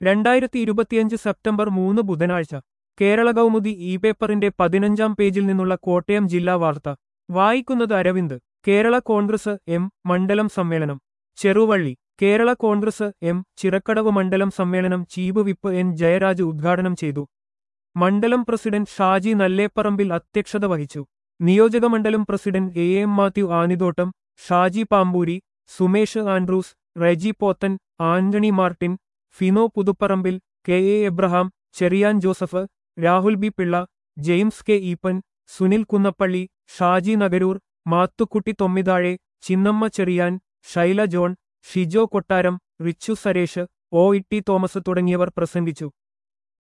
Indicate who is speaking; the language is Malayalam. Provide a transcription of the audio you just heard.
Speaker 1: രണ്ടായിരത്തി ഇരുപത്തിയഞ്ച് സെപ്റ്റംബർ മൂന്ന് ബുധനാഴ്ച കേരള കൗമുദി ഇ പേപ്പറിന്റെ പതിനഞ്ചാം പേജിൽ നിന്നുള്ള കോട്ടയം ജില്ലാ വാർത്ത വായിക്കുന്നത് അരവിന്ദ് കേരള കോൺഗ്രസ് എം മണ്ഡലം സമ്മേളനം ചെറുവള്ളി കേരള കോൺഗ്രസ് എം ചിറക്കടവ് മണ്ഡലം സമ്മേളനം ചീഫ് വിപ്പ് എൻ ജയരാജ് ഉദ്ഘാടനം ചെയ്തു മണ്ഡലം പ്രസിഡന്റ് ഷാജി നല്ലേപ്പറമ്പിൽ അധ്യക്ഷത വഹിച്ചു നിയോജകമണ്ഡലം president A M Mathew Anithottam Shaji Pampoori Sumesh Andrews Reji Pothen Antony Martin Fino Puthuparambil K A Abraham Cherian Joseph Rahul B Pillai James K Eapen Sunil Kunnappally Shaji Nagaroor Mathukutty Thommithazhe Chinnamma Cherian Shaila John Shijo Kottaram Richu Suresh O E T Thomas തുടങ്ങിയവർ പ്രസംഗിച്ചു